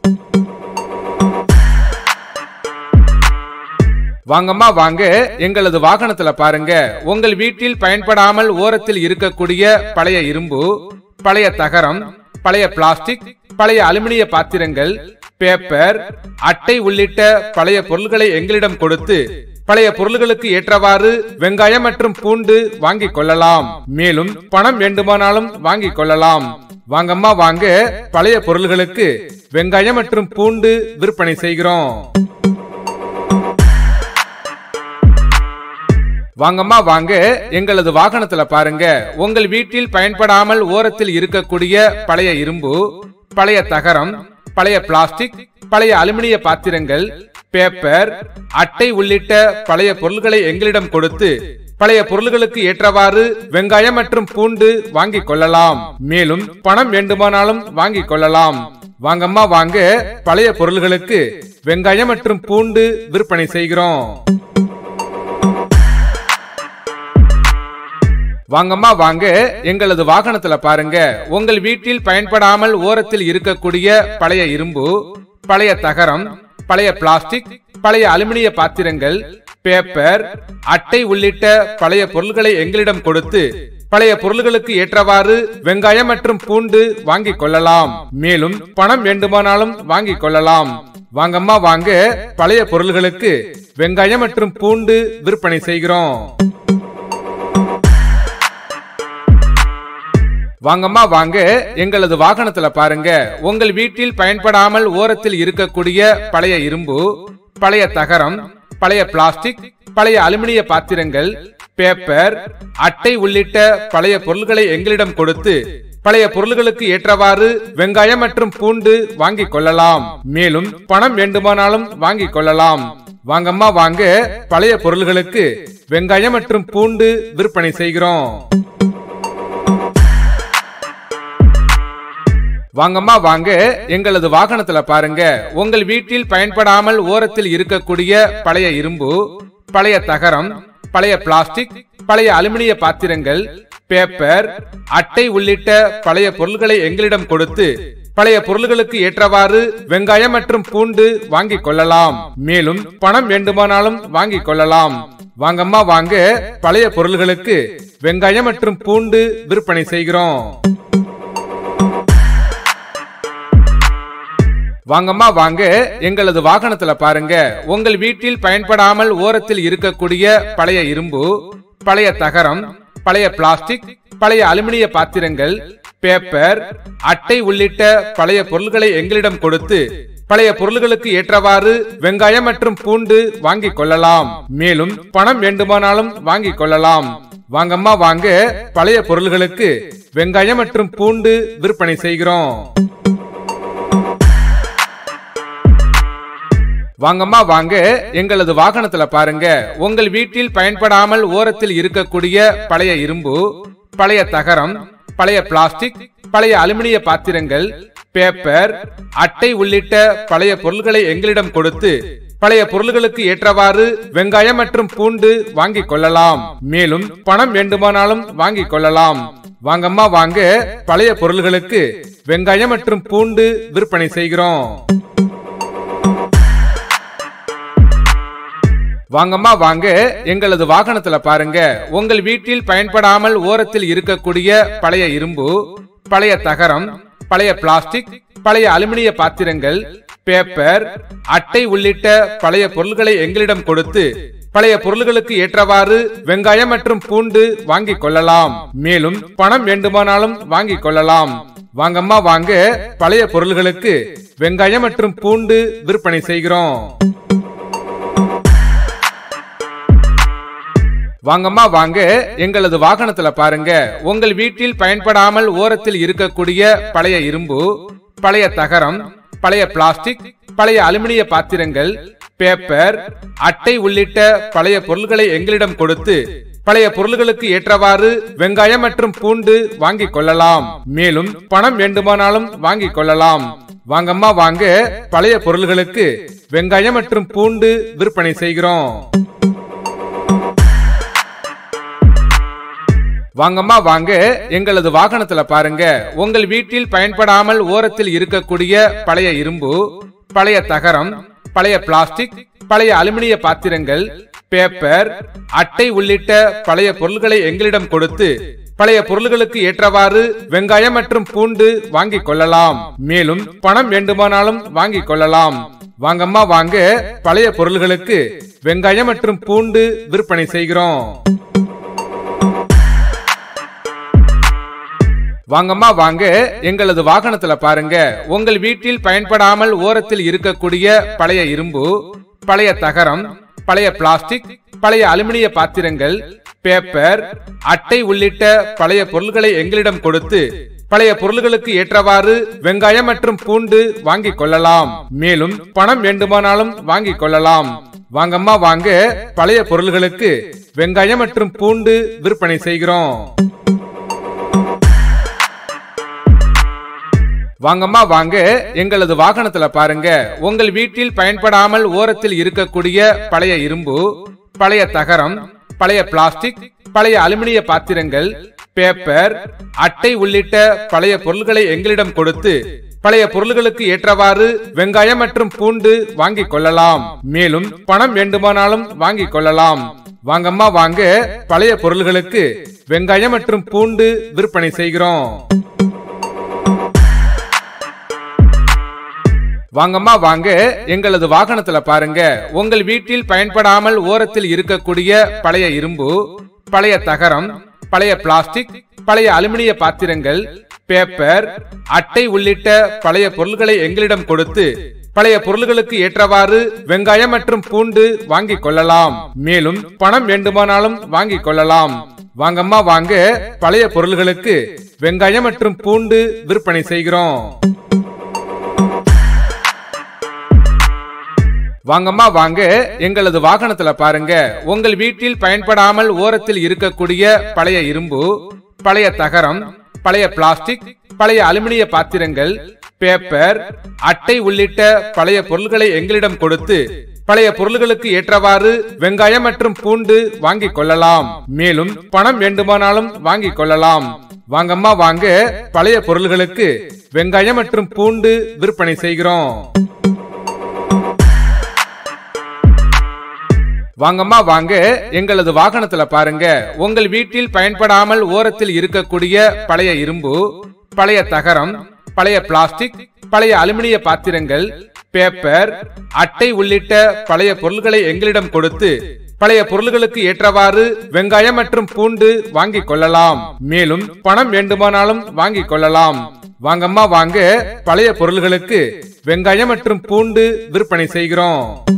வாங்கம்மா வாங்க எங்களது வாகனத்துல பாருங்க உங்கள் வீட்டில் பயன்படாமல் ஓரத்தில் இருக்கக்கூடிய பழைய இரும்பு பழைய தகரம் பழைய பிளாஸ்டிக் பழைய அலுமினிய பாத்திரங்கள் பேப்பர் அட்டை உள்ளிட்ட பழைய பொருள்களை எங்களிடம் கொடுத்து பழைய பொருள்களுக்கு ஏற்றவாறு வெங்காயம் மற்றும் பூண்டு வாங்கிக் கொள்ளலாம் மேலும் பணம் வேண்டுமானாலும் வாங்கிக் கொள்ளலாம் வாங்கம்மா வாங்க பழைய பொருள்களுக்கு வெங்காயம் மற்றும் பூண்டு விற்பனை செய்கிறோம் வாங்கம்மா வாங்க எங்களது வாகனத்துல பாருங்க உங்கள் வீட்டில் பயன்படாமல் ஓரத்தில் இருக்கக்கூடிய பழைய இரும்பு பழைய தகரம் பழைய பிளாஸ்டிக் பழைய அலுமினிய பாத்திரங்கள் பேப்பர் அட்டை உள்ளிட்ட பழைய பொருள்களை எங்களிடம் கொடுத்து பழைய பொருள்களுக்கு ஏற்றவாறு வெங்காயம் மற்றும் பூண்டு வாங்கிக் கொள்ளலாம் மேலும் பணம் வேண்டுமானாலும் வாங்கிக் கொள்ளலாம் வாங்கம்மா வாங்க பழைய பொருள்களுக்கு வெங்காயம் மற்றும் பூண்டு விற்பனை செய்கிறோம் வாங்கம்மா வாங்க எங்களது வாகனத்துல பாருங்க உங்கள் வீட்டில் பயன்படாமல் ஓரத்தில் இருக்கக்கூடிய பழைய இரும்பு பழைய தகரம் பழைய பிளாஸ்டிக் பழைய அலுமினிய பாத்திரங்கள் பேப்பர் அட்டை உள்ளிட்ட பழைய பொருள்களை எங்களிடம் கொடுத்து பழைய பொருள்களுக்கு ஏற்றவாறு வெங்காயம் மற்றும் பூண்டு வாங்கிக் கொள்ளலாம் மேலும் பணம் வேண்டுமானாலும் வாங்கிக் கொள்ளலாம் வாங்கம்மா வாங்க பழைய பொருள்களுக்கு வெங்காயம் மற்றும் பூண்டு விற்பனை செய்கிறோம் வாங்கம்மா வாங்க எங்களது வாகனத்துல பாருங்க உங்கள் வீட்டில் பயன்படாமல் ஓரத்தில் இருக்கக்கூடிய பழைய இரும்பு பழைய தகரம் பழைய பிளாஸ்டிக் பழைய அலுமினிய பாத்திரங்கள் பேப்பர் அட்டை உள்ளிட்ட பழைய பொருள்களை எங்களிடம் கொடுத்து பழைய பொருள்களுக்கு ஏற்றவாறு வெங்காயம் மற்றும் பூண்டு வாங்கிக் கொள்ளலாம் மேலும் பணம் வேண்டுமானாலும் வாங்கிக் கொள்ளலாம் வாங்கம்மா வாங்க பழைய பொருள்களுக்கு வெங்காயம் மற்றும் பூண்டு விற்பனை செய்கிறோம் வாங்கம்மா வாங்க எங்களது வாகனத்துல பாருங்க உங்கள் வீட்டில் பயன்படாமல் ஓரத்தில் இருக்கக்கூடிய பழைய இரும்பு பழைய தகரம் பழைய பிளாஸ்டிக் பழைய அலுமினிய பாத்திரங்கள் பேப்பர் அட்டை உள்ளிட்ட பழைய பொருள்களை எங்களிடம் கொடுத்து பழைய பொருள்களுக்கு ஏற்றவாறு வெங்காயம் மற்றும் பூண்டு வாங்கிக் கொள்ளலாம் மேலும் பணம் வேண்டுமானாலும் வாங்கிக் கொள்ளலாம் வாங்கம்மா வாங்க பழைய பொருள்களுக்கு வெங்காயம் மற்றும் பூண்டு விற்பனை செய்கிறோம் வாங்கம்மா வாங்க எங்களது வாகனத்துல பாருங்க உங்கள் வீட்டில் பயன்படாமல் ஓரத்தில் இருக்கக்கூடிய பழைய இரும்பு பழைய தகரம் பழைய பிளாஸ்டிக் பழைய அலுமினிய பாத்திரங்கள் பேப்பர் அட்டை உள்ளிட்ட பழைய பொருள்களை எங்களிடம் கொடுத்து பழைய பொருள்களுக்கு ஏற்றவாறு வெங்காயம் மற்றும் பூண்டு வாங்கிக் கொள்ளலாம் மேலும் பணம் வேண்டுமானாலும் வாங்கிக் கொள்ளலாம் வாங்கம்மா வாங்க பழைய பொருள்களுக்கு வெங்காயம் மற்றும் பூண்டு விற்பனை செய்கிறோம் வாங்கம்மா வாங்க எங்களது வாகனத்துல பாருங்க உங்கள் வீட்டில் பயன்படாமல் ஓரத்தில் இருக்கக்கூடிய பழைய இரும்பு பழைய தகரம் பழைய பிளாஸ்டிக் பழைய அலுமினிய பாத்திரங்கள் பேப்பர் அட்டை உள்ளிட்ட பழைய பொருள்களை எங்களிடம் கொடுத்து பழைய பொருள்களுக்கு ஏற்றவாறு வெங்காயம் மற்றும் பூண்டு வாங்கிக் கொள்ளலாம் மேலும் பணம் வேண்டுமானாலும் வாங்கிக் கொள்ளலாம் வாங்கம்மா வாங்க பழைய பொருள்களுக்கு வெங்காயம் மற்றும் பூண்டு விற்பனை செய்கிறோம் வாங்கம்மா வாங்க எங்களது வாகனத்துல பாருங்க உங்கள் வீட்டில் பயன்படாமல் ஓரத்தில் இருக்கக்கூடிய பழைய இரும்பு பழைய தகரம் பழைய பிளாஸ்டிக் பழைய அலுமினிய பாத்திரங்கள் பேப்பர் அட்டை உள்ளிட்ட பழைய பொருள்களை எங்களிடம் கொடுத்து பழைய பொருள்களுக்கு ஏற்றவாறு வெங்காயம் மற்றும் பூண்டு வாங்கிக் கொள்ளலாம் மேலும் பணம் வேண்டுமானாலும் வாங்கிக் கொள்ளலாம் வாங்கம்மா வாங்க பழைய பொருள்களுக்கு வெங்காயம் மற்றும் பூண்டு விற்பனை செய்கிறோம் வாங்கம்மா வாங்க எங்களது வாகனத்துல பாருங்க உங்கள் வீட்டில் பயன்படாமல் ஓரத்தில் இருக்கக்கூடிய பழைய இரும்பு பழைய தகரம் பழைய பிளாஸ்டிக் பழைய அலுமினிய பாத்திரங்கள் பேப்பர் அட்டை உள்ளிட்ட பழைய பொருள்களை எங்களிடம் கொடுத்து பழைய பொருள்களுக்கு ஏற்றவாறு வெங்காயம் மற்றும் பூண்டு வாங்கிக் கொள்ளலாம் மேலும் பணம் வேண்டுமானாலும் வாங்கிக் கொள்ளலாம் வாங்கம்மா வாங்க பழைய பொருள்களுக்கு வெங்காயம் மற்றும் பூண்டு விற்பனை செய்கிறோம் வாங்கம்மா வாங்க எங்களது வாகனத்துல பாருங்க உங்கள் வீட்டில் பயன்படாமல் ஓரத்தில் இருக்கக்கூடிய பழைய இரும்பு பழைய தகரம் பழைய பிளாஸ்டிக் பழைய அலுமினிய பாத்திரங்கள் பேப்பர் அட்டை உள்ளிட்ட பழைய பொருள்களை எங்களிடம் கொடுத்து பழைய பொருள்களுக்கு ஏற்றவாறு வெங்காயம் மற்றும் பூண்டு வாங்கிக் கொள்ளலாம் மேலும் பணம் வேண்டுமானாலும் வாங்கிக் கொள்ளலாம் வாங்கம்மா வாங்க பழைய பொருள்களுக்கு வெங்காயம் மற்றும் பூண்டு விற்பனை செய்கிறோம் வாங்கம்மா வாங்க எங்களது வாகனத்துல பாருங்க உங்கள் வீட்டில் பயன்படாமல் ஓரத்தில் இருக்கக்கூடிய பழைய இரும்பு பழைய தகரம் பழைய பிளாஸ்டிக் பழைய அலுமினிய பாத்திரங்கள் பேப்பர் அட்டை உள்ளிட்ட பழைய பொருள்களை எங்களிடம் கொடுத்து பழைய பொருள்களுக்கு ஏற்றவாறு வெங்காயம் மற்றும் பூண்டு வாங்கிக் கொள்ளலாம் மேலும் பணம் வேண்டுமானாலும் வாங்கிக் கொள்ளலாம் வாங்கம்மா வாங்க பழைய பொருள்களுக்கு வெங்காயம் மற்றும் பூண்டு விற்பனை செய்கிறோம் வாங்கம்மா வாங்க எங்களது வாகனத்துல பாருங்க உங்கள் வீட்டில் பயன்படாமல் ஓரத்தில் இருக்கக்கூடிய பழைய இரும்பு பழைய தகரம் பழைய பிளாஸ்டிக் பழைய அலுமினிய பாத்திரங்கள் பேப்பர் அட்டை உள்ளிட்ட பழைய பொருள்களை எங்களிடம் கொடுத்து பழைய பொருள்களுக்கு ஏற்றவாறு வெங்காயம் மற்றும் பூண்டு வாங்கிக் கொள்ளலாம் மேலும் பணம் வேண்டுமானாலும் வாங்கிக் கொள்ளலாம் வாங்கம்மா வாங்க பழைய பொருள்களுக்கு வெங்காயம் மற்றும் பூண்டு விற்பனை செய்கிறோம் வாங்கம்மா வாங்க எங்களது வாகனத்துல பாருங்க உங்கள் வீட்டில் பயன்படாமல் ஓரத்தில் இருக்கக்கூடிய பழைய இரும்பு பழைய தகரம் பழைய பிளாஸ்டிக் பழைய அலுமினிய பாத்திரங்கள் பேப்பர் அட்டை உள்ளிட்ட பழைய பொருள்களை எங்களிடம் கொடுத்து பழைய பொருள்களுக்கு ஏற்றவாறு வெங்காயம் மற்றும் பூண்டு வாங்கிக் கொள்ளலாம் மேலும் பணம் வேண்டுமானாலும் வாங்கிக் கொள்ளலாம் வாங்கம்மா வாங்க பழைய பொருள்களுக்கு வெங்காயம் மற்றும் பூண்டு விற்பனை செய்கிறோம் வாங்கம்மா வாங்க எங்களது வாகனத்துல பாருங்க உங்கள் வீட்டில் பயன்படாமல் ஓரத்தில் இருக்கக்கூடிய பழைய இரும்பு பழைய தகரம் பழைய பிளாஸ்டிக் பழைய அலுமினிய பாத்திரங்கள் பேப்பர் அட்டை உள்ளிட்ட பழைய பொருள்களை எங்களிடம் கொடுத்து பழைய பொருள்களுக்கு ஏற்றவாறு வெங்காயம் மற்றும் பூண்டு வாங்கிக் கொள்ளலாம் மேலும் பணம் வேண்டுமானாலும் வாங்கிக் கொள்ளலாம் வாங்கம்மா வாங்க பழைய பொருள்களுக்கு வெங்காயம் மற்றும் பூண்டு விற்பனை செய்கிறோம் வாங்கம்மா வாங்க எங்களது வாகனத்துல பாருங்க உங்கள் வீட்டில் பயன்படாமல் ஓரத்தில் இருக்கக்கூடிய பழைய இரும்பு பழைய தகரம் பழைய பிளாஸ்டிக் பழைய அலுமினிய பாத்திரங்கள் பேப்பர் அட்டை உள்ளிட்ட பழைய பொருள்களை எங்களிடம் கொடுத்து பழைய பொருள்களுக்கு ஏற்றவாறு வெங்காயம் மற்றும் பூண்டு வாங்கிக் கொள்ளலாம் மேலும் பணம் வேண்டுமானாலும் வாங்கிக் கொள்ளலாம் வாங்கம்மா வாங்க பழைய பொருள்களுக்கு வெங்காயம் மற்றும் பூண்டு விற்பனை செய்கிறோம்